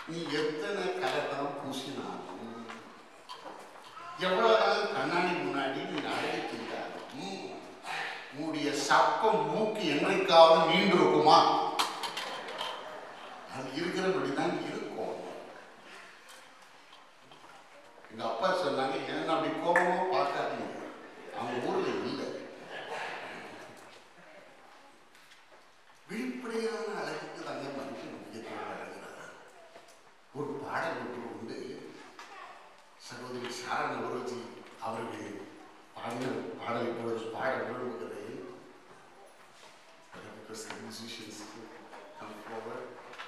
நீ எத்தனை கலர்தான் பூசினாலும் எவ்வளவுதான் கண்ணாடி முன்னாடி நீ அழகிட்டாலும் உன்னுடைய சப்பம் மூக்கு என்னைக்காவது நீண்டு இருக்குமா அது இருக்கிறபடி தான் இருக்கும் எங்க அப்பா சொன்னாங்க என்ன அப்படி கோபமா பார்க்காதீங்க அவங்க ஊர்ல இல்லை வெளிப்படையான அழகுக்கு தாங்க மனுஷன் முக்கியத்துவம் அழகிறார் ஒரு பாடல் ஒன்று உண்டு சகோதரி சாரண குருஜி அவர்கள் பாடின பாடல் இப்பொழுது பாட விரும்புகிறேன் Because the musicians come forward.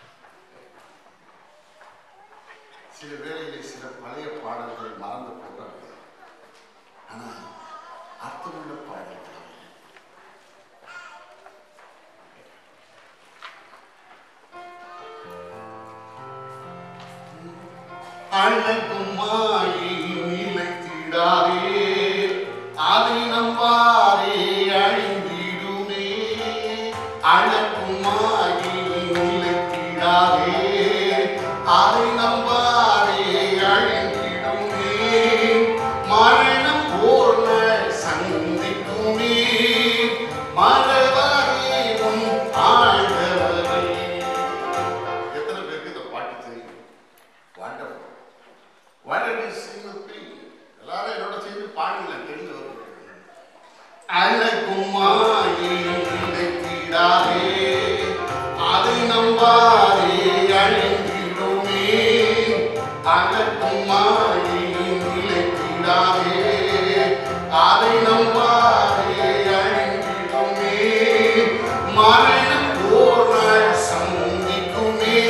சில வேளையிலே சில பழைய பாடல்கள் மறந்து போகிறாங்க ஆனால் அர்த்தமுள்ள பாடல்கள் அழகும் மாயை நிலைத்திடாதே அதை நம்பாரே அழிந்திடுமே அழகும் மாயை நிலைத்திடாதே அதை நம்பாரே அழிந்திடுமே மரணம் போர்ண சந்திக்குமே மறவாதே உன் ஆழ்ந்தவரை எத்தனை பேருக்கு இந்த பாட்டு தெரியும் Wonderful. Why don't you sing with me? எல்லாரும் என்னோட சேர்ந்து பாடுங்களேன் தெரிஞ்சு வரும் அழகுமாயே நினைத்திடாதே அதை நம்பாதே அழிந்திடுமே அழகுமாயே நினைத்திடாதே அதை நம்பாதே அழிந்திடுமே மரணம் போன சந்திக்குமே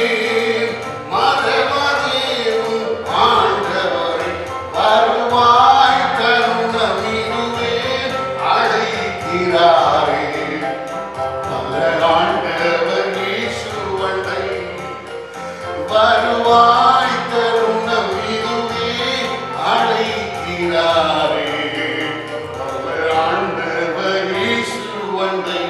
மறவதேவும் ஆண்டவரை வருவாய் கருணமிடுவே அழைக்கிறாரே நல்ல ஆண்டவர் இயேசுவனை வருவாய் கருணமிடுவே அழைக்கிறாரே நல்ல ஆண்டவர் இயேசுவனை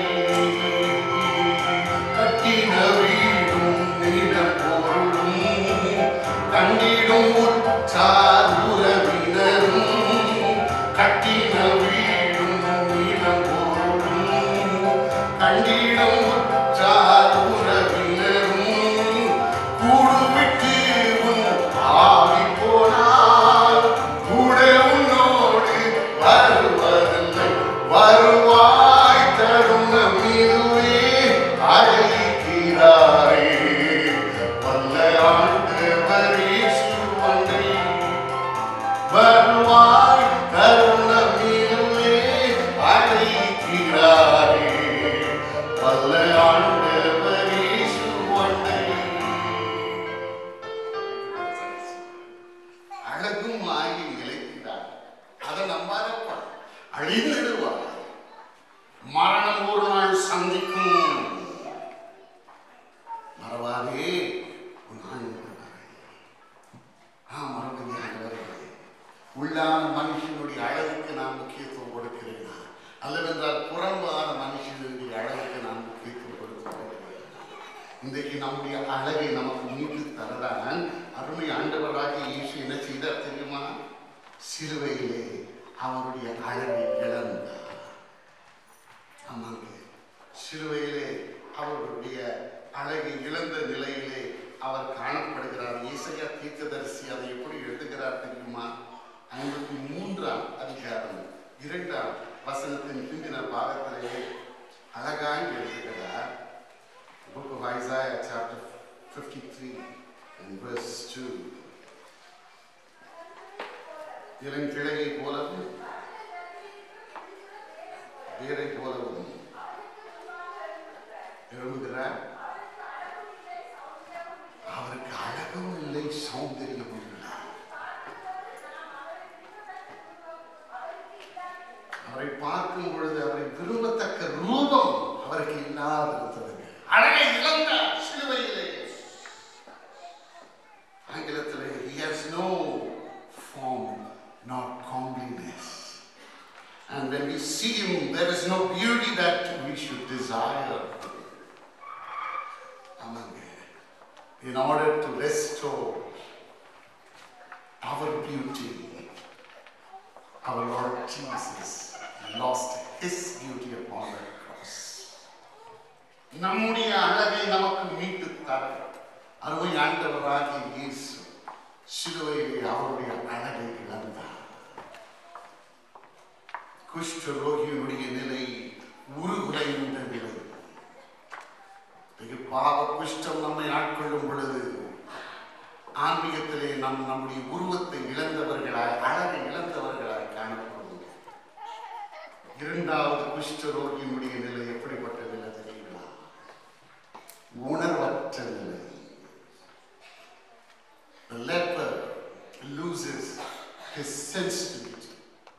கட்டின வீடும் நிலம் பொருளும் கண்டிடும் உற்றார் உறவினரும் கட்டின வீடும் நிலம் பொருளும் கண்டிடும் உற்றார் உறவினரும் கூடு விட்டு உன் ஆவி போனால் கூட உன்னோடு வருவதில்லை வருவாய் தருணம் இதுவே அழைக்கிறாரே வல்ல ஆண்டவர் இயேசுவனை வருவாய் தருணம் இதுவே அழைக்கிறாரே வல்ல ஆண்டவர் இயேசுவனை அழகும் ஆகி நிலைக்கிறார் அதை நம்பாதப்பா அழிந்திடுவார் மரணம் ஒரு நாள் சந்திக்கும் மறவாதே உன் ஆண்டவரை. ஆ, மறந்தீங்க ஆண்டவரே. உள்ளான மனுஷனுடைய அழகுக்கு நான் முக்கியத்துவம் கொடுக்கிறேனா அல்லவென்றால் புறம்பான மனுஷனுடைய அழகுக்கு நான் முக்கியத்துவம் கொடுக்கிறேன் இன்றைக்கு நம்முடைய அழகை நமக்கு மீட்டு தரதான் அருமை ஆண்டவராகிய இயேசு என்ன செய்தார் தெரியுமா சிலுவையிலே அவருடைய அழகை இழந்தார் ஆமாங்க சிலுவையிலே அவருடைய அழகை இழந்த நிலையிலே அவர் காணப்படுகிறார் இசையா தீர்க்கதரிசி அதை எப்படி எழுதுகிறார் தெரியுமா ஐம்பத்தி மூன்றாம் அதிகாரம் இரண்டாம் வசனத்தின் பிந்தின பாகத்திலே அழகாய் எழுதுகிறார் book of Isaiah, chapter 53, and verse 2. இளங்கிளையை போலவும் வேரை போலவும் எழுதுகிறார் அவருக்கு அழகும் இல்லை சௌந்தரியமும் இல்லை அவரை பார்க்கும் பொழுது அவரை விரும்பத்தக்க ரூபம் அவருக்கு இல்லாதிருந்தது அழகை இழந்த சிலுவையிலே ஆங்கிலத்திலே he has no form nor comeliness and when we see him there is no beauty that we should desire ஆமாங்க in order to restore our beauty. Our Lord Jesus lost his beauty upon the cross. நம்முடைய அழகை நமக்கு மீட்டு தர அருமை ஆண்டவராகிய இயேசு சிலுவையிலே அவருடைய அழகை இழந்தார் குஷ்ட ரோகியினுடைய நிலை உருகுலைந்த நிலை வெகு பாவ குஷ்டம் நம்மை ஆட்கொள்ளும் பொழுது ஆன்மீகத்திலே நம் நம்முடைய உருவத்தை இழந்தவர்களாய் அழகை இழந்தவர்களாய் காணப்படும் இரண்டாவது குஷ்ட ரோகியினுடைய நிலை எப்படிப்பட்ட நிலை தெரியுமா உணர்வற்ற நிலை The leper loses his sensitivity.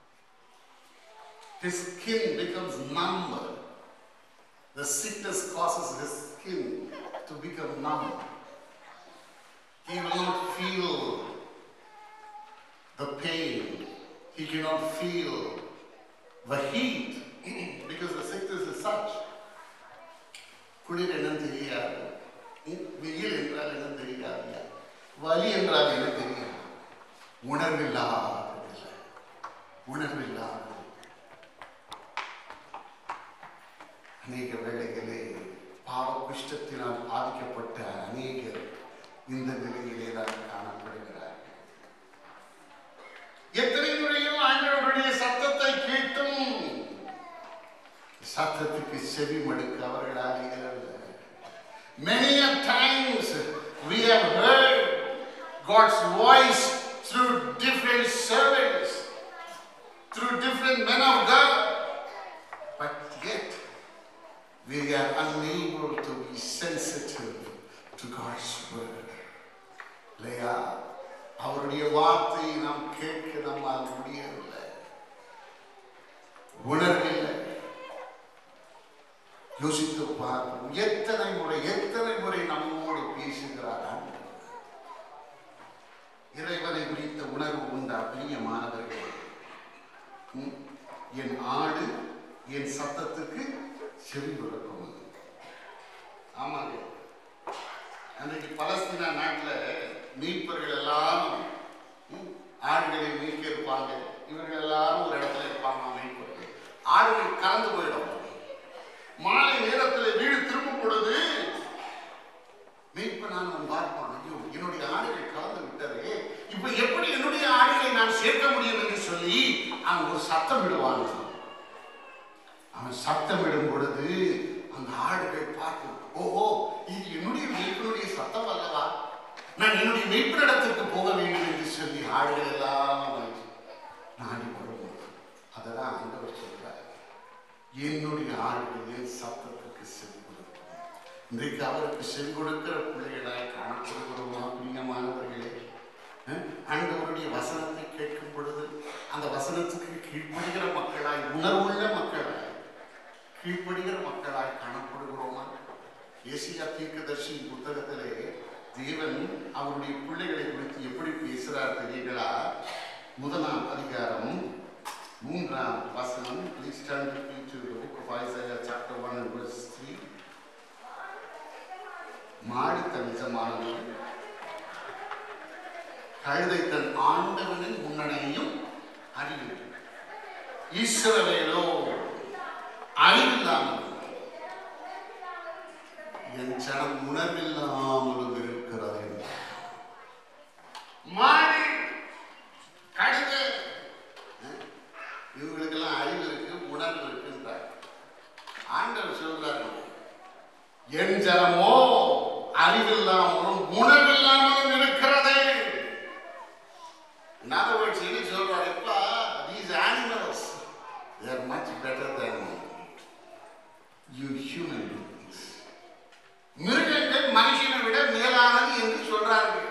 His skin becomes numb. The sickness causes his skin to become numb. He will not feel the pain. He cannot feel the heat because the sickness is such. குளிர் என்னன்னு தெரியாது ம், வெயில் என்றால் என்ன தெரியாது வலி என்றால் என்ன தெரியாது உணர்வில்லாத நிலை. உணர்வில்லாத நிலை. அநேக வேளைகளே பாவ குஷ்டத்தினால் பாதிக்கப்பட்ட அநேகர் இந்த நிலையிலே தான் காணப்படுகிறார் எத்தனை முறையும் ஆண்டவருடைய சத்தத்தை கேட்டும் சத்தத்துக்கு செவி மடுக்க அவர்களால் இயலவில்லை Many a times we have heard God's voice through different servants, through different men of God, but yet we are unable to be sensitive to God's word. இல்லையா அவருடைய வார்த்தையை நாம் கேட்க நம்மால் முடியவில்லை உணர்வில்லை யோசித்து பார்ப்போம் எத்தனை முறை எத்தனை முறை நம்மோடு பேசுகிறார் ஆண்டவர். இறைவனை குறித்த உணர்வு உண்டா பிரியமானவர்களே ம்? என் ஆடு என் சத்தத்துக்கு செவி கொடுக்கும் ஆமாங்க அன்றைக்கு பலஸ்தீனா நாட்டில் மீட்பர்கள் எல்லாரும் ம், ஆடுகளை மீட்க இருப்பாங்க இவர்கள் எல்லாரும் ஒரு இடத்துல இருப்பாங்க மீட்பர்கள் ஆடுகள் கலந்து போயிடும் மாலை நேரத்தில் வீடு திரும்பும் பொழுது மீட்பனானவன் பார்ப்பான் ஐயோ என்னுடைய ஆடுகள் கலந்து விட்டதே இப்ப எப்படி என்னுடைய ஆடுகளை நான் சேர்க்க முடியும் என்று சொல்லி அவன் ஒரு சத்தம் விடுவான் அவன் சத்தமிடும் பொழுது அந்த ஆடுகள் பார்க்கும் ஓஹோ இது என்னுடைய மீட்பனுடைய சத்தம் அல்லவா நான் என்னுடைய மீட்பனிடத்திற்கு போக வேண்டும் என்று சொல்லி ஆடுகள் எல்லாம் நாடி வரும் அதெல்லாம் ஆண்டவர் சொல்றார் என்னுடைய ஆடுகள் என் சத்தத்துக்கு செவி கொடுக்கும் இன்றைக்கு அவருக்கு செவி கொடுக்கிற பிள்ளைகளாய் காணப்படுகிறோமா பிரியமானவர்களே அஹ், ஆண்டவருடைய வசனத்தை கேட்கும் பொழுது அந்த வசனத்துக்கு கீழ்ப்படுகிற மக்களாய் உணர்வுள்ள மக்களாய் கீழ்ப்படுகிற மக்களாய் காணப்படுகிறோமா ஏசியா தீர்க்கதர்சி புத்தகத்திலே தேவன் அவருடைய பிள்ளைகளை குறித்து எப்படி பேசுகிறார் தெரியுங்களா முதலாம் அதிகாரம் மூன்றாம் வசனம் please turn with me to the book of Isaiah chapter 1 and verse 3 மாடு தன் நிஜமானவன் கழுதை தன் ஆண்டவனின் முன்னணையையும் அறியும் ஈஸ்வரவேலோ அறிவில்லாமல் என் ஜனம் உணர்வில்லாமலும் இருக்கிறது என்றார். மாடு கழுதை அஹ், இவங்களுக்கெல்லாம் அறிவு இருக்கு உணர்வு இருக்குன்றார் ஆண்டவர் சொல்றாரு என் ஜனமோ அறிவில்லாமலும் உணர்வில்லாமலும் இருக்கிறதே In other words, என்ன சொல்றாரு எப்பா these animals they are much better than you human beings மிருகங்கள் மனுஷனை விட மேலானது என்று சொல்றார்கள்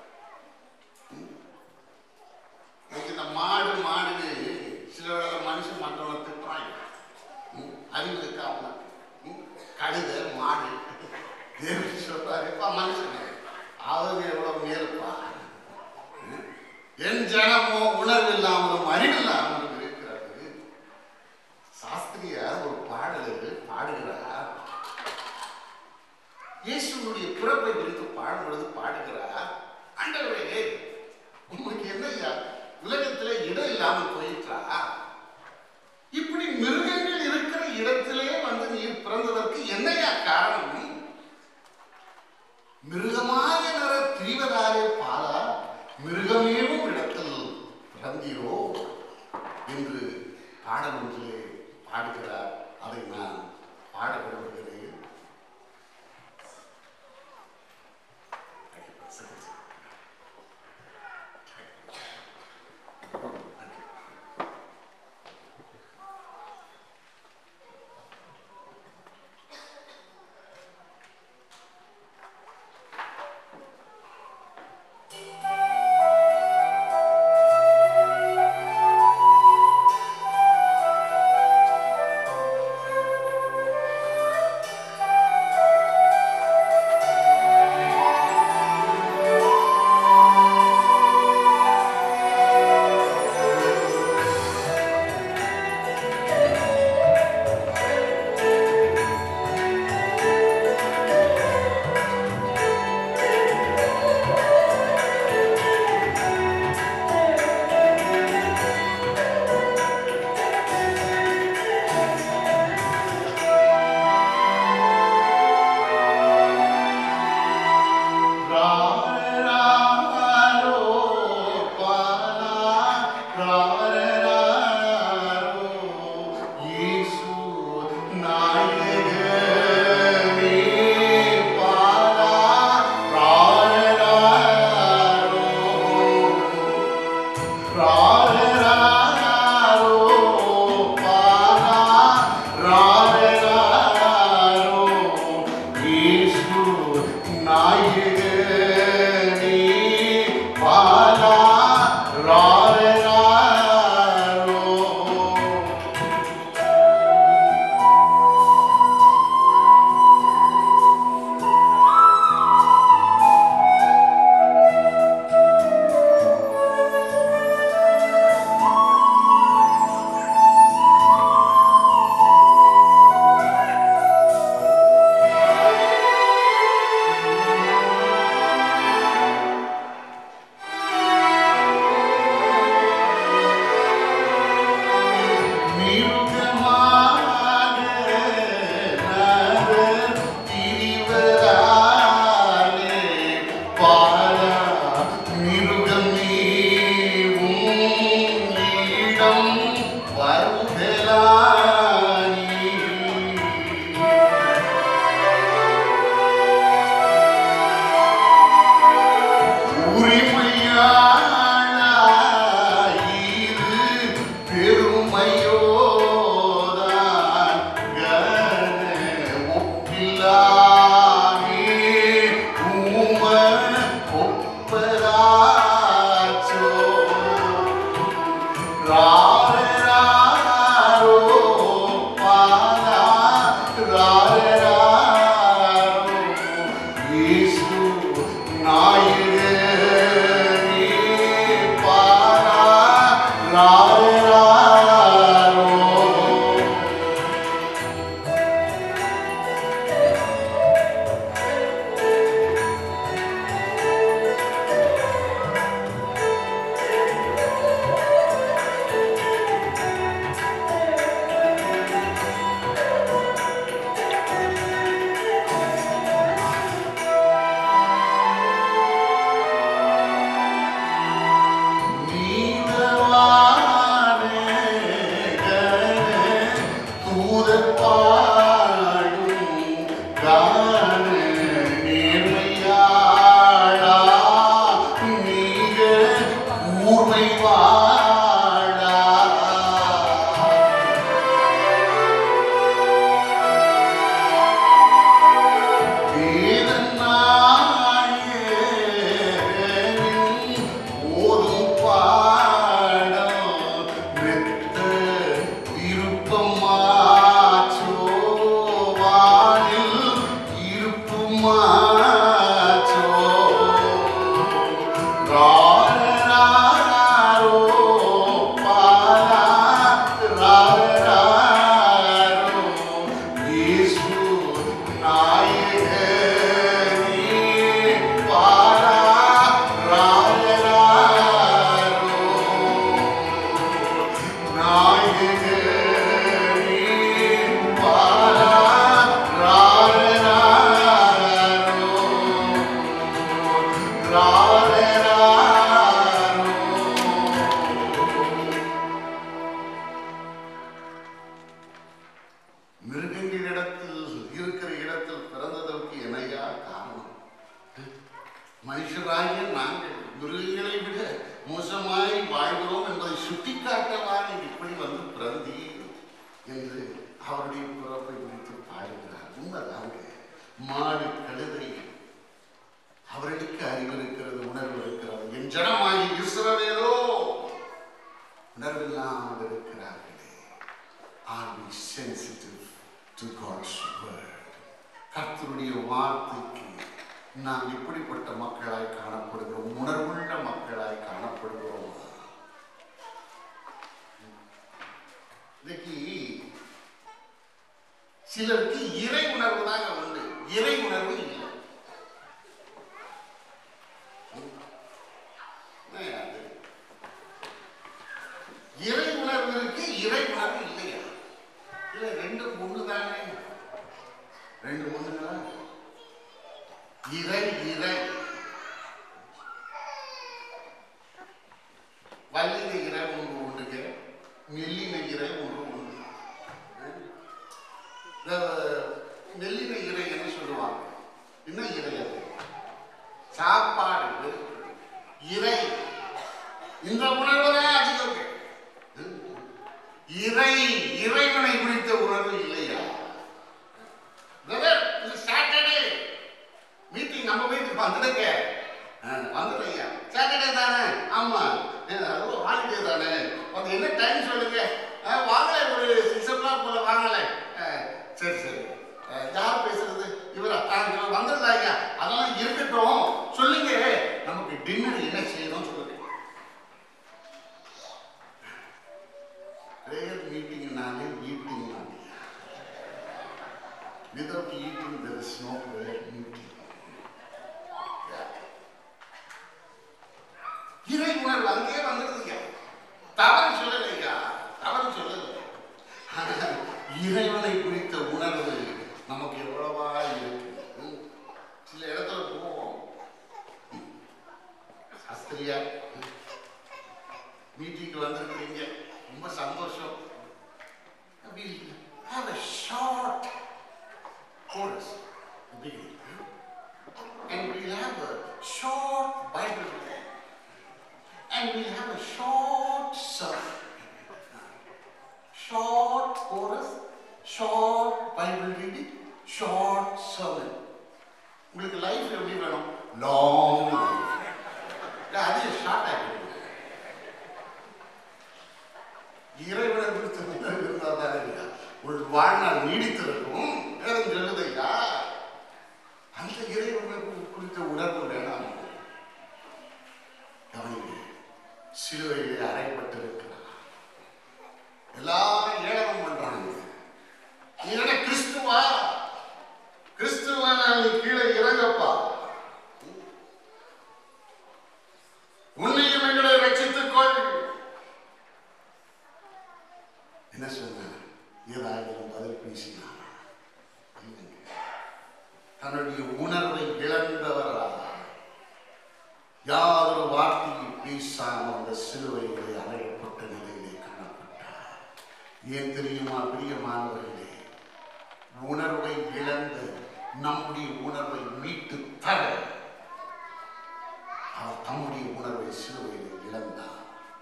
இன்னைக்கு இந்த மாடு மாடுன்னு சில வேளை மனுஷன் மற்றவங்களை திட்டுறாங்க ம், அறிவு இருக்கா அவனுக்கு ம், கழுதை மாடு தேவன் சொல்றாரு எப்பா மனுஷன் அவங்க எவ்வளவு மேலுப்பா ம், என் ஜனமோ உணர்வில்லாமலும் அறிவில்லாமலும் இருக்கிறது சாஸ்திரியார் ஒரு பாடல் பாடுகிறார் இயேசுனுடைய பிறப்பை குறித்து பாடும்பொழுது மிருகமேவும் இடத்தில் பிறந்தீரோ என்று பாடல் ஒன்றிலே பாடுகிறார் அதை நான் பாட விரும்புகிறேன் ராரே ராரோ மனுஷராகிய நாங்கள் மிருகங்களை விட மோசமாய் வாழ்கிறோம் என்பதை சுட்டிக்காட்டவா நீங்க இப்படி வந்து பிறந்தீர் என்று அவருடைய பிறப்பை குறித்து பாடுகிறார் உண்மைதாங்க மாடு கழுதை அவர்களுக்கு அறிவு இருக்கிறது உணர்வு இருக்கிறது என் ஜனமாகி இஸ்ரவேலோ உணர்வில்லாமல் இருக்கிறார்களே are we sensitive to God's word கர்த்தருடைய வார்த்தைக்கு நாம் எப்படிப்பட்ட மக்களாய் காணப்படுகிறோம் உணர்வுள்ள மக்களாய் காணப்படுகிறோம் இன்னைக்கு சிலருக்கு இறை உணர்வு தாங்க உண்டு இறை உணர்வு இல்லை என்ன அது? இறை உணர்வு இருக்கு இறை உணர்வு இல்லையா இல்ல ரெண்டு ஒண்ணு தானே ரெண்டு ஒண்ணுங்களா இறை இறை வல்லின இறை ஒன்று உண்டுங்க மெல்லின இறை ஒன்று உண்டு இந்த மெல்லின இறை என்ன சொல்லுவாங்க என்ன இறை அது சாப்பாடு இறை இந்த உணர்வு தான் அதிகம் இறை இறைவனை குறித்த உணர்வு இல்லையா பிரதர் இது சாட்டர்டே மீட்டிங் நம்ம வீட்டுக்கு வந்துடுங்க வந்துடுங்க சாட்டர்டே தானே ஆமா ஹாலிடே தானே அது என்ன டைம் சொல்லுங்க அஹ், வாங்கலை ஒரு சிக்ஸ் ஓ கிளாக் போல வாங்கலை அஹ், சரி சரி அஹ், யார் பேசுறது இவரா அஹ், இவர் வந்துடுறாங்க அதெல்லாம் இருக்கட்டும் சொல்லுங்க நமக்கு டின்னர் என்ன செய்யணும் சொல்லுங்க ப்ரேயர் மீட்டிங்னாலே ஈட்டிங்னாலே without eating there is no prayer meeting இறை உணர்வு அங்கேயே வந்துடுதுங்க தவறு சொல்லலையா தவறு சொல்லலை ஆனா, இறைவனை குறித்த உணர்வு நமக்கு எவ்வளவா இருக்கு ம். சில இடத்துல போவோம் சாஸ்திரியா மீட்டிங்க்கு வந்திருக்கிறீங்க ரொம்ப சந்தோஷம் we have a short chorus the beginning and we'll have a short bible reading and we'll have a short sermon short chorus short bible reading short sermon உங்களுக்கு லைஃப் எப்படி வேணும் லாங் லைஃப் அதிக ஷார்ட் ஆகிடுங்க இறைவனை குறித்து உணர்வு இருந்தால் தான் இல்லையா உன் வாழ்நாள் நீடித்திருக்கும் வேதம் சொல்லுதையா அந்த இறைவனை கு- குறித்த உணர்வு வேணாம் கவனிங்க சிலுவையில் அறைப்பட்டிருக்கிறார் எல்லாரும் ஏளனம் பண்றாங்க நீ என்ன கிறிஸ்துவா கிறிஸ்துவா நீ கீழே இறங்கப்பா உன்னையும் எங்களை ரட்சித்துக் கொள் என்ன சொன்னார் ஏதாயிரம் பதில் பேசினார் இல்லைங்க. தன்னுடைய உணர்வை இழந்தவராக யாதொரு வார்த்தையை பேசாமல் அந்த சிலுவையிலே அறையப்பட்ட நிலையிலே காணப்பட்டார் ஏன் தெரியுமா பிரியமானவர்களே உணர்வை இழந்த நம்முடைய உணர்வை மீட்டு தர அவர் தம்முடைய உணர்வை சிலுவையிலே இழந்தார்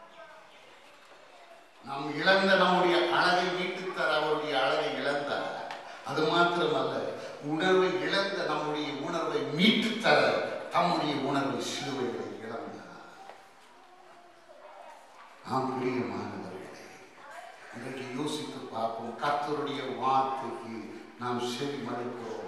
நாம் இழந்த நம்முடைய அழகை மீட்டுத் தர அவருடைய அழகை இழந்தார் அது மாத்திரமல்ல உணர்வை இழந்த நம்முடைய உணர்வை மீட்டுத் தர தம்முடைய உணர்வை சிலுவைகளை இழந்தார் நாம் பிரியமானவர்களே இன்றைக்கு யோசித்து பார்ப்போம் கர்த்தருடைய வார்த்தைக்கு நாம் செவி மறைக்கிறோம்